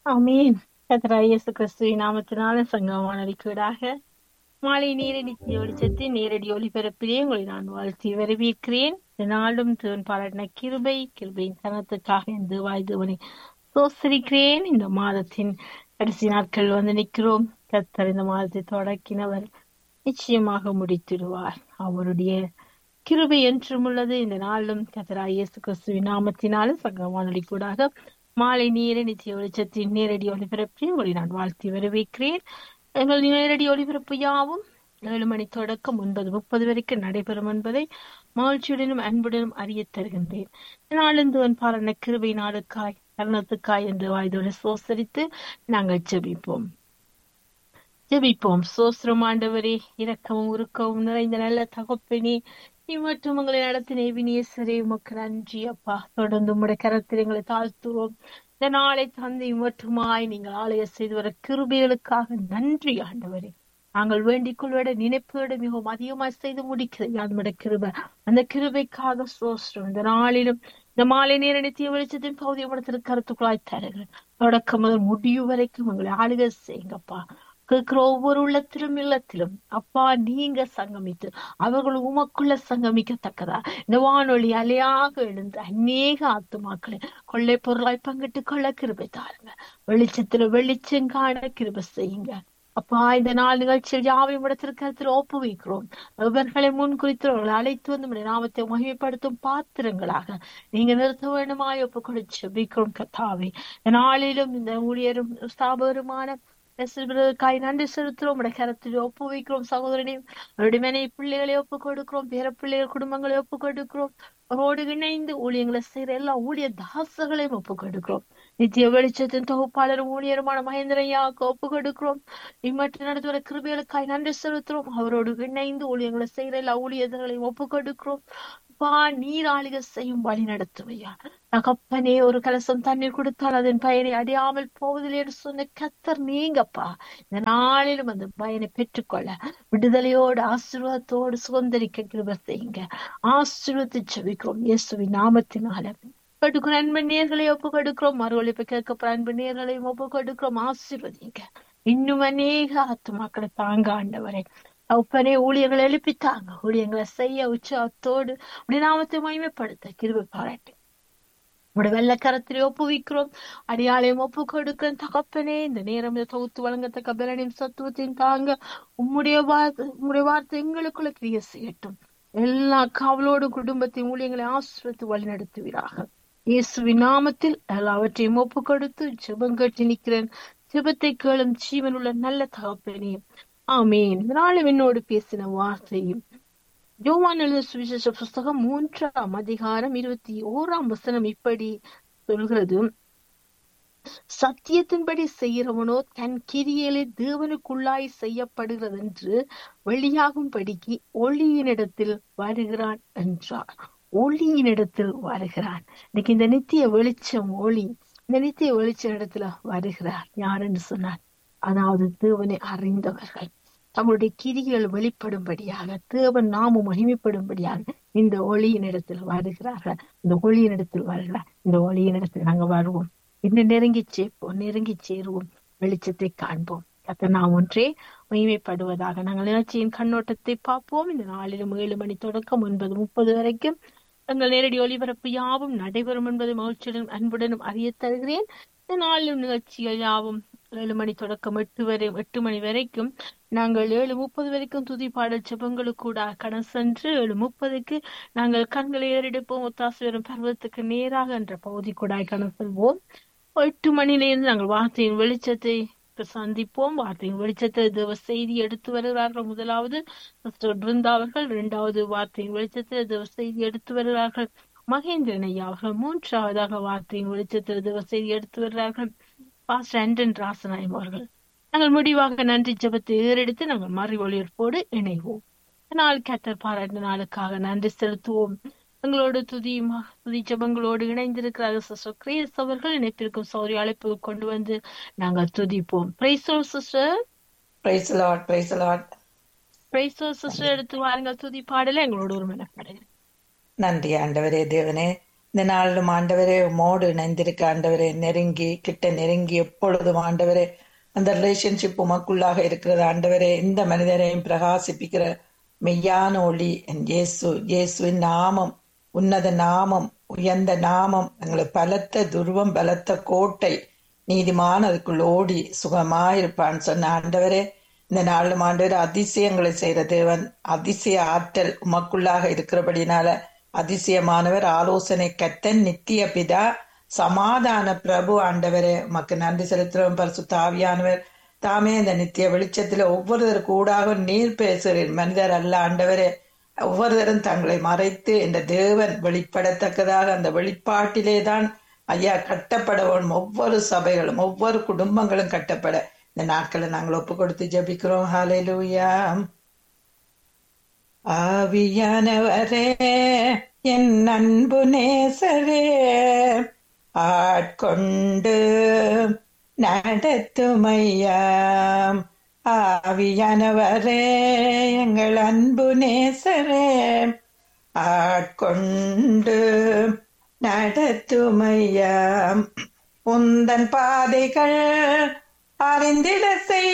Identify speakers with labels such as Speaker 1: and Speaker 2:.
Speaker 1: ஆமீன் கர்த்தராகிய இயேசு கிறிஸ்துவின் நாமத்தினால சங்கமான அறிக்கையீடாக மாலை நேரடி வெளிச்சத்தின் நேரடி ஒளிபரப்பிலே உங்களை நான் வாழ்த்தி வரவேற்கிறேன் இந்த நாளும் தேவன் பாராட்டின கிருபை கிருபையின் கனத்துக்காக இந்த வாய் தேவனை சோசரிக்கிறேன் இந்த மாதத்தின் கடைசி நாட்கள் வந்து நிற்கிறோம் கர்த்தர் இந்த மாதத்தை தொடக்கினவர் நிச்சயமாக முடித்திடுவார் அவருடைய கிருபை என்றும் உள்ளது இந்த நாளும் கத்தராய் இயேசு கிறிஸ்துவின் நாமத்தினாலும் சங்க வானொலி கூடாக மாலை நேர நித்திய வெளிச்சத்தின் நேரடி ஒளிபரப்பி உங்களை நான் வாழ்த்தி வரவேற்கிறேன் எங்கள் நேரடி ஒளிபரப்பு யாவும் ஏழு மணி தொடக்கம் ஒன்பது முப்பது வரைக்கும் நடைபெறும் என்பதை மகிழ்ச்சியுடனும் அன்புடனும் அறிய தருகின்றேன் நாளந்துவன் பாலன கிருபை நாளுக்காய் கரணத்துக்காய் என்று வாய்தோடு சோசரித்து நாங்கள் ஜெபிப்போம் ஜெபிப்போம் சோஸ்திரம் ஆண்டவரே இரக்கமும் உருக்கவும் நிறைந்த நல்ல தகப்பனே இம்மற்றும் உங்களை நடத்தின வினேசரே உமக்கு நன்றி அப்பா தொடர்ந்து உம்முடைய கரத்தில் எங்களை தாழ்த்துவோம் இந்த நாளை தந்தை மட்டுமாய் நீங்கள் ஆலய செய்து வர கிருபைகளுக்காக நன்றி ஆண்டவரே நாங்கள் வேண்டிக் கொள்வட நினைப்போடு மிகவும் அதிகமாய் செய்து முடிக்கிறது நம்முடைய கிருபை அந்த கிருபைக்காக சோஸ்திரம் இந்த நாளிலும் இந்த மாலை நேர நித்திய வெளிச்சத்தின் பகுதியை படத்திற்கு கருத்துக்களாய் தருகிறேன் தொடக்கம் முதல் முடிவு வரைக்கும் உங்களை ஆளுகை செய்யுங்கப்பா கேட்கிற ஒவ்வொரு உள்ளத்திலும் இல்லத்திலும் அப்பா நீங்க சங்கமித்து அவர்கள் உமக்குள்ள சங்கமிக்கத்தக்கதா இந்த வானொலி அலையாக எழுந்து அநேக ஆத்துமாக்களை கொள்ளை பொருளாய் பங்கிட்டு கொள்ள கிருபை தாருங்க வெளிச்சத்துல வெளிச்சம் காண கிருபை செய்யுங்க அப்பா இந்த நாள் நிகழ்ச்சியில் யாவையும் இடத்திற்கத்தில் ஒப்புவிக்கிறோம் இவர்களை முன் குறித்தவர்களை அழைத்து வந்து நாமத்தை மகிமைப்படுத்தும் பாத்திரங்களாக நீங்க நிறுத்த வேண்டுமாய் ஒப்பு கொடுத்து விக்ரம் கத்தாவை இந்த நாளிலும் இந்த ஊழியரும் ஸ்தாபகருமான காய் நன்றி செலுத்துறோம் உடைய கரத்தில் ஒப்பு வைக்கிறோம் சகோதரனையும் அவருடைய மனை பிள்ளைகளை ஒப்பு கொடுக்கிறோம் பேர பிள்ளைகள் குடும்பங்களை ஒப்பு கொடுக்கிறோம் அவரோடு இணைந்து ஊழியங்களை செய்யற எல்லா ஊழிய தாசங்களையும் ஒப்பு கொடுக்கிறோம் நித்திய வெளிச்சத்தின் தொகுப்பாளரும் ஊழியருமான மகேந்திரையாவுக்கு ஒப்பு கொடுக்கிறோம் இம்மற்ற நடத்துவர கிருபிகளுக்காய் நன்றி செலுத்துறோம் அவரோடு இணைந்து ஊழியங்களை செய்யற எல்லா ஊழியர்களையும் ஒப்பு கொடுக்கிறோம் பா நீராளிக செய்யும் வழி நடத்துவையா தகப்பனே ஒரு கலசம் தண்ணீர் கொடுத்தால் அதன் பயனை அடையாமல் போவதில்லை என்று சொன்ன கத்தர் நீங்கப்பா இந்த நாளிலும் அந்த பயனை பெற்றுக்கொள்ள விடுதலையோடு ஆசீர்வாதத்தோடு சுதந்திரிக்க கிருப செய்யுங்க ஆசீர்வத்தை செவிக்கிறோம் இயேசுவின் நாமத்தினால கொடுக்கிற அன்பு நேர்களை ஒப்பு கொடுக்கிறோம் மறுவழிப்பு கேட்கப்படுற அன்பு நேர்களையும் ஒப்பு கொடுக்கிறோம் ஆசீர்வதிங்க இன்னும் அநேக ஆத்துமாக்களை தாங்க ஆண்டவரை ஒப்பனே ஊழியர்களை எழுப்பித்தாங்க ஊழியங்களை செய்ய உற்சாகத்தோடு உடைய நாமத்தை மகிமைப்படுத்த கிருபை பாராட்டு உடைய வெள்ளக்கரத்திலே ஒப்புவிக்கிறோம் அடியாளையும் ஒப்பு கொடுக்கிறேன் தகப்பனே இந்த நேரம் தொகுத்து வழங்கத்தக்க பலனையும் சத்துவத்தையும் தாங்க உம்முடைய வார்த்தை உம்முடைய வார்த்தை எங்களுக்குள்ள கிரிய செய்யட்டும் எல்லா காவலோடு குடும்பத்தையும் ஊழியங்களை ஆசிரியத்து வழி நடத்துவீராக இயேசுவின் நாமத்தில் எல்லாவற்றையும் ஒப்பு கொடுத்து ஜெபம் கட்டி நிற்கிறேன் ஜெபத்தை கேளும் ஜீவன் உள்ள நல்ல தகப்பனே ஆமேன் நாளும் என்னோடு பேசின வார்த்தையும் யோவான் எழுத சுவிசேஷ புஸ்தகம் மூன்றாம் அதிகாரம் இருபத்தி ஓராம் வசனம் இப்படி சொல்கிறது சத்தியத்தின்படி செய்கிறவனோ தன் கிரியலை தேவனுக்குள்ளாய் செய்யப்படுகிறது என்று வெளியாகும்படிக்கு ஒளியினிடத்தில் வருகிறான் என்றார் ஒளியினிடத்தில் வருகிறான் இன்னைக்கு இந்த நித்திய வெளிச்சம் ஒளி இந்த நித்திய வெளிச்ச இடத்துல வருகிறார் யாருன்னு சொன்னார் அதாவது தேவனை அறிந்தவர்கள் தங்களுடைய கிரிகள் வெளிப்படும்படியாக தேவன் நாமும் மகிமைப்படும்படியாக இந்த ஒளியின் இடத்தில் வருகிறார்கள் இந்த ஒளியின் இடத்தில் வருகிறார் இந்த ஒளியின் இடத்தில் நாங்க வருவோம் இன்னும் நெருங்கி சேர்ப்போம் நெருங்கி சேருவோம் வெளிச்சத்தை காண்போம் கத்த நாம் ஒன்றே மகிமைப்படுவதாக நாங்கள் நிகழ்ச்சியின் கண்ணோட்டத்தை பார்ப்போம் இந்த நாளிலும் ஏழு மணி தொடக்கம் ஒன்பது முப்பது வரைக்கும் எங்கள் நேரடி ஒளிபரப்பு யாவும் நடைபெறும் என்பதை மகிழ்ச்சியுடன் அன்புடனும் அறிய தருகிறேன் இந்த நாளிலும் நிகழ்ச்சிகள் யாவும் ஏழு மணி தொடக்கம் எட்டு வரை எட்டு மணி வரைக்கும் நாங்கள் ஏழு முப்பது வரைக்கும் துதி பாடல் ஜெபங்களுக்கு கூட கடன் சென்று ஏழு முப்பதுக்கு நாங்கள் கண்களை ஏறெடுப்போம் ஒத்தாசு வரும் பருவத்துக்கு நேராக என்ற பகுதி கூட கடன் செல்வோம் எட்டு மணியிலிருந்து நாங்கள் வார்த்தையின் வெளிச்சத்தை சந்திப்போம் வார்த்தையின் வெளிச்சத்தில் தேவ செய்தி எடுத்து வருகிறார்கள் முதலாவது பிருந்தா அவர்கள் இரண்டாவது வார்த்தையின் வெளிச்சத்தில் தேவ செய்தி எடுத்து வருகிறார்கள் மகேந்திரன் ஐயா அவர்கள் மூன்றாவதாக வார்த்தையின் வெளிச்சத்தில் தேவ செய்தி எடுத்து வருகிறார்கள் பாஸ்டர் ஆண்டன் ராசநாயம் அவர்கள் நாங்கள் முடிவாக நன்றி ஜபத்தை ஏறெடுத்து நாங்கள் மறை ஒளிபரப்போடு இணைவோம் நாள் கேட்டர் பாராட்டு நாளுக்காக நன்றி செலுத்துவோம் எங்களோடு துதி துதி ஜபங்களோடு இணைந்திருக்கிறார்கள் சிஸ்டர் கிரேஸ் அவர்கள் இணைப்பிற்கும் சௌரி அழைப்பு கொண்டு வந்து நாங்கள் துதிப்போம் பிரைசோ sister
Speaker 2: praise lord praise lord
Speaker 1: பிரைசோ சிஸ்டர் எடுத்து வாருங்கள் துதி பாடல எங்களோட ஒரு மனப்படையில்
Speaker 2: நன்றி ஆண்டவரே தேவனே இந்த நாளிலும் ஆண்டவரே உமோடு இணைந்திருக்க ஆண்டவரே நெருங்கி கிட்ட நெருங்கி எப்பொழுதும் ஆண்டவரே அந்த ரிலேஷன்ஷிப் உமக்குள்ளாக இருக்கிறது ஆண்டவரே இந்த மனிதரையும் பிரகாசிப்பிக்கிற மெய்யான ஒளி என் இயேசு இயேசுவின் நாமம் உன்னத நாமம் உயர்ந்த நாமம் எங்களுக்கு பலத்த துருவம் பலத்த கோட்டை நீதிமான் அதுக்குள் ஓடி சுகமாயிருப்பான்னு சொன்ன ஆண்டவரே இந்த நாளும் ஆண்டவர் அதிசயங்களை செய்கிற தேவன் அதிசய ஆற்றல் உமக்குள்ளாக இருக்கிறபடினால அதிசயமானவர் ஆலோசனை கத்தன் நித்திய பிதா சமாதான பிரபு ஆண்டவரே உமக்கு நன்றி செலுத்துறோம் பரிசு தாவியானவர் தாமே இந்த நித்திய வெளிச்சத்துல ஒவ்வொருத்தர் கூடாக நீர் பேசுகிறேன் மனிதர் அல்ல ஆண்டவரே ஒவ்வொருத்தரும் தங்களை மறைத்து இந்த தேவன் வெளிப்படத்தக்கதாக அந்த வெளிப்பாட்டிலே தான் ஐயா கட்டப்பட வேணும் ஒவ்வொரு சபைகளும் ஒவ்வொரு குடும்பங்களும் கட்டப்பட இந்த நாட்களை நாங்கள் ஒப்பு கொடுத்து ஜபிக்கிறோம் ஹalleluya ஆவியானவரே என் அன்பு நேசரே ஆட்கொண்டு நடத்துமையா ஆவியானவரே எங்கள் அன்பு நேசரே ஆட்கொண்டு நடத்துமையா உந்தன் பாதைகள் அறிந்திட செய்